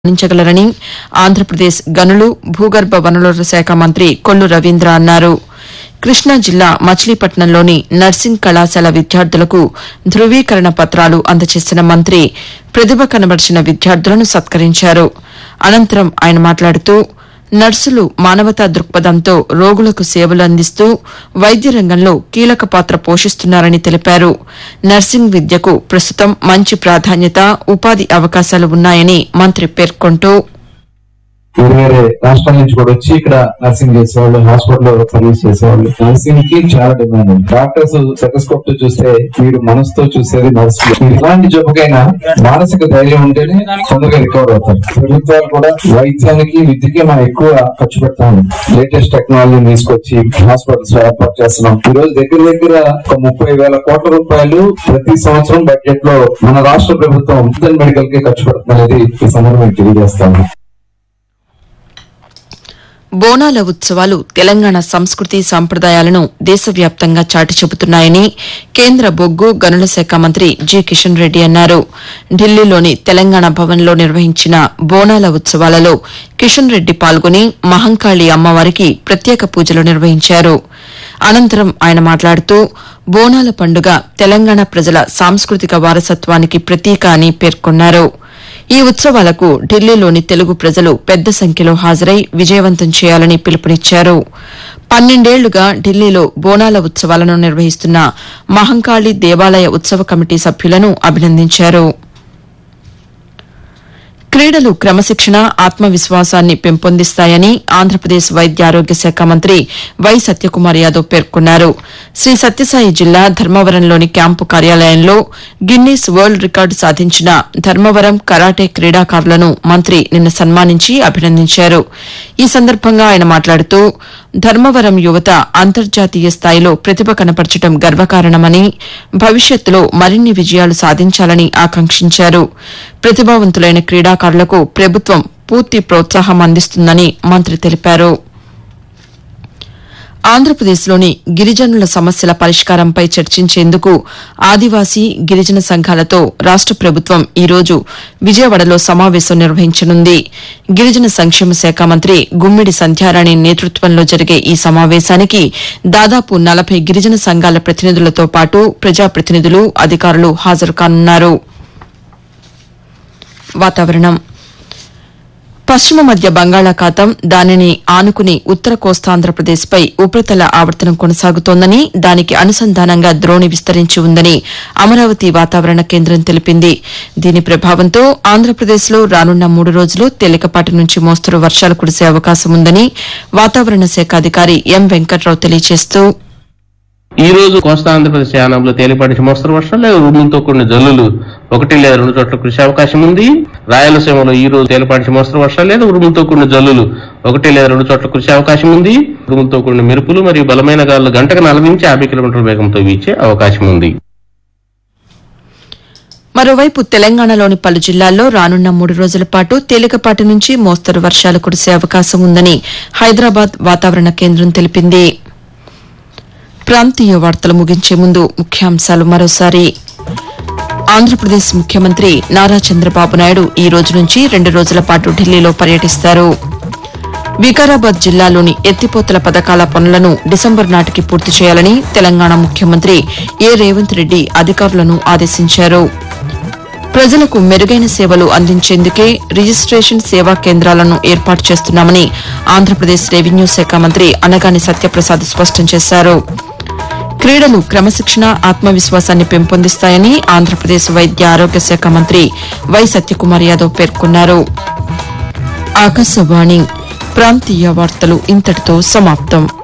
అందించగలరని ఆంధ్రప్రదేశ్ గనులు భూగర్భ వనరుల శాఖ మంత్రి కొల్లు రవీంద్ర అన్నారు కృష్ణా జిల్లా మచిలీపట్నంలోని నర్సింగ్ కళాశాల విద్యార్థులకు ధృవీకరణ పత్రాలు అందజేసిన మంత్రి ప్రతిభ కనబరిచిన విద్యార్థులను సత్కరించారు అనంతరం ఆయన మాట్లాడుతూ నర్సులు మానవతా దృక్పథంతో రోగులకు సేవలు అందిస్తూ వైద్య రంగంలో కీలక పాత్ర పోషిస్తున్నారని తెలిపారు నర్సింగ్ విద్యకు ప్రస్తుతం మంచి ప్రాధాన్యత ఉపాధి అవకాశాలు ఉన్నాయని మంత్రి పేర్కొంటూ వేరే వేరే రాష్ట్రాల నుంచి కూడా వచ్చి ఇక్కడ నర్సింగ్ చేసేవాళ్ళు హాస్పిటల్ సర్వీస్ చేసేవాళ్ళు నర్సింగ్ కి చాలా డిమాండ్ ఉంది డాక్టర్స్ సెటస్కోప్ తో చూస్తే మీరు మనసుతో చూసేది నర్స్ మీరు ఎలాంటి జబ్బుకైనా మానసిక ధైర్యం ఉంటేనే తొందరగా రికవర్ అవుతారు ప్రభుత్వాలు కూడా వైద్యానికి విద్యకి మనం ఎక్కువ ఖర్చు పెడతాము లేటెస్ట్ టెక్నాలజీని తీసుకొచ్చి హాస్పిటల్స్ ఏర్పాటు చేస్తున్నాం ఈ రోజు దగ్గర దగ్గర ఒక ముప్పై వేల కోట్ల రూపాయలు ప్రతి సంవత్సరం బడ్జెట్ లో మన రాష్ట్ర ప్రభుత్వం మెడికల్ కి ఖర్చు పెడుతున్నది ఈ సందర్భంగా తెలియజేస్తాను బోనాల ఉత్సవాలు తెలంగాణ సంస్కృతి సంప్రదాయాలను దేశవ్యాప్తంగా చాటి చెబుతున్నాయని కేంద్ర బొగ్గు గనుల శాఖ మంత్రి జి కిషన్ రెడ్డి అన్నారు ఢిల్లీలోని తెలంగాణ భవన్లో నిర్వహించిన బోనాల ఉత్సవాలలో కిషన్ రెడ్డి పాల్గొని మహంకాళి అమ్మవారికి ప్రత్యేక పూజలు నిర్వహించారు అనంతరం ఆయన మాట్లాడుతూ బోనాల పండుగ తెలంగాణ ప్రజల సాంస్కృతిక వారసత్వానికి ప్రతీక అని పేర్కొన్నారు ఈ ఉత్సవాలకు ఢిల్లీలోని తెలుగు ప్రజలు పెద్ద సంఖ్యలో హాజరై విజయవంతం చేయాలని పిలుపునిచ్చారు పన్నెండేళ్లుగా ఢిల్లీలో బోనాల ఉత్సవాలను నిర్వహిస్తున్న మహంకాళి దేవాలయ ఉత్సవ కమిటీ సభ్యులను అభినందించారు క్రీడలు క్రమశిక్షణ ఆత్మవిశ్వాసాన్ని పెంపొందిస్తాయని ఆంధ్రప్రదేశ్ వైద్య ఆరోగ్య శాఖ మంత్రి వై సత్యకుమార్ యాదవ్ పేర్కొన్నారు శ్రీ సత్యసాయి జిల్లా ధర్మవరంలోని క్యాంపు కార్యాలయంలో గిన్నీస్ వరల్డ్ రికార్డు సాధించిన ధర్మవరం కరాటే క్రీడాకారులను మంత్రి నిన్న సన్మానించి అభినందించారు ఈ సందర్భంగా ఆయన మాట్లాడుతూ ధర్మవరం యువత అంతర్జాతీయ స్థాయిలో ప్రతిభ కనపరచడం గర్వకారణమని భవిష్యత్తులో మరిన్ని విజయాలు సాధించాలని ఆకాంక్షించారు ప్రతిభావంతులైన క్రీడాకారులకు ప్రభుత్వం పూర్తి ప్రోత్సాహం అందిస్తుందని మంత్రి తెలిపారు ఆంధ్రప్రదేశ్లోని గిరిజనుల సమస్యల పరిష్కారంపై చర్చించేందుకు ఆదివాసీ గిరిజన సంఘాలతో రాష్ట ప్రభుత్వం ఈ రోజు విజయవాడలో సమావేశం నిర్వహించనుంది గిరిజన సంక్షేమ శాఖ మంత్రి గుమ్మిడి సంధ్యారాణి నేతృత్వంలో జరిగే ఈ సమావేశానికి దాదాపు నలభై గిరిజన సంఘాల ప్రతినిధులతో పాటు ప్రజాప్రతినిధులు అధికారులు హాజరు కానున్నారు వాతావరణం పశ్చిమ మధ్య బంగాళాఖాతం దానిని ఆనుకుని ఉత్తర కోస్తాంధ్రప్రదేశ్పై ఉపరితల ఆవర్తనం కొనసాగుతోందని దానికి అనుసంధానంగా ద్రోణి విస్తరించి ఉందని అమరావతి వాతావరణ కేంద్రం తెలిపింది దీని ప్రభావంతో ఆంధ్రప్రదేశ్లో రానున్న మూడు రోజులు తేలికపాటి నుంచి మోస్తరు వర్షాలు కురిసే అవకాశం ఉందని వాతావరణ శాఖ అధికారి ఎం వెంకట్రావు తెలియజేస్తూ ఈ రోజు కోస్తా ఆంధ్రప్రదేశ్ యానంలో తేలిపాటి నుంచి మోస్తరు వర్షాలు లేదా ఉరుములతో కూడిన జల్లులు ఒకటి లేదా రెండు చోట్ల కురిసే అవకాశం ఉంది రాయలసీమలో ఈ రోజు తేలిపాటి నుంచి మోస్తరు వర్షాలు లేదా ఉరుములతో కూడిన జల్లులు ఒకటి లేదా రెండు చోట్ల కురిసే అవకాశం ఉంది ఉరుములతో కూడిన మెరుపులు మరియు బలమైన గాలులు గంటకు నలభై నుంచి యాభై కిలోమీటర్ల వేగంతో వీచే అవకాశం ఉంది మరోవైపు తెలంగాణలోని పలు జిల్లాల్లో రానున్న మూడు రోజుల పాటు తేలికపాటి నుంచి మోస్తరు వర్షాలు కురిసే అవకాశం ఉందని హైదరాబాద్ వాతావరణ కేంద్రం తెలిపింది ప్రాంతీయ వార్తలు ముగించే ముందు ముఖ్యాంశాలు మరోసారి ఆంధ్రప్రదేశ్ ముఖ్యమంత్రి నారా చంద్రబాబు నాయుడు ఈ రోజు నుంచి రెండు రోజుల పాటు ఢిల్లీలో పర్యటిస్తారు వికారాబాద్ జిల్లాలోని ఎత్తిపోతల పథకాల పనులను డిసెంబర్ నాటికి పూర్తి చేయాలని తెలంగాణ ముఖ్యమంత్రి ఏ రేవంత్ రెడ్డి అధికారులను ఆదేశించారు ప్రజలకు మెరుగైన సేవలు అందించేందుకే రిజిస్ట్రేషన్ సేవా కేంద్రాలను ఏర్పాటు చేస్తున్నామని ఆంధ్రప్రదేశ్ రెవెన్యూ శాఖ మంత్రి అనగాని సత్యప్రసాద్ స్పష్టం చేశారు క్రీడలు క్రమశిక్షణ ఆత్మవిశ్వాసాన్ని పెంపొందిస్తాయని ఆంధ్రప్రదేశ్ వైద్య ఆరోగ్య శాఖ మంత్రి వై సత్యకుమార్ యాదవ్ పేర్కొన్నారు ఆకాశవాణి ప్రాంతీయ వార్తలు ఇంతటితో సమాప్తం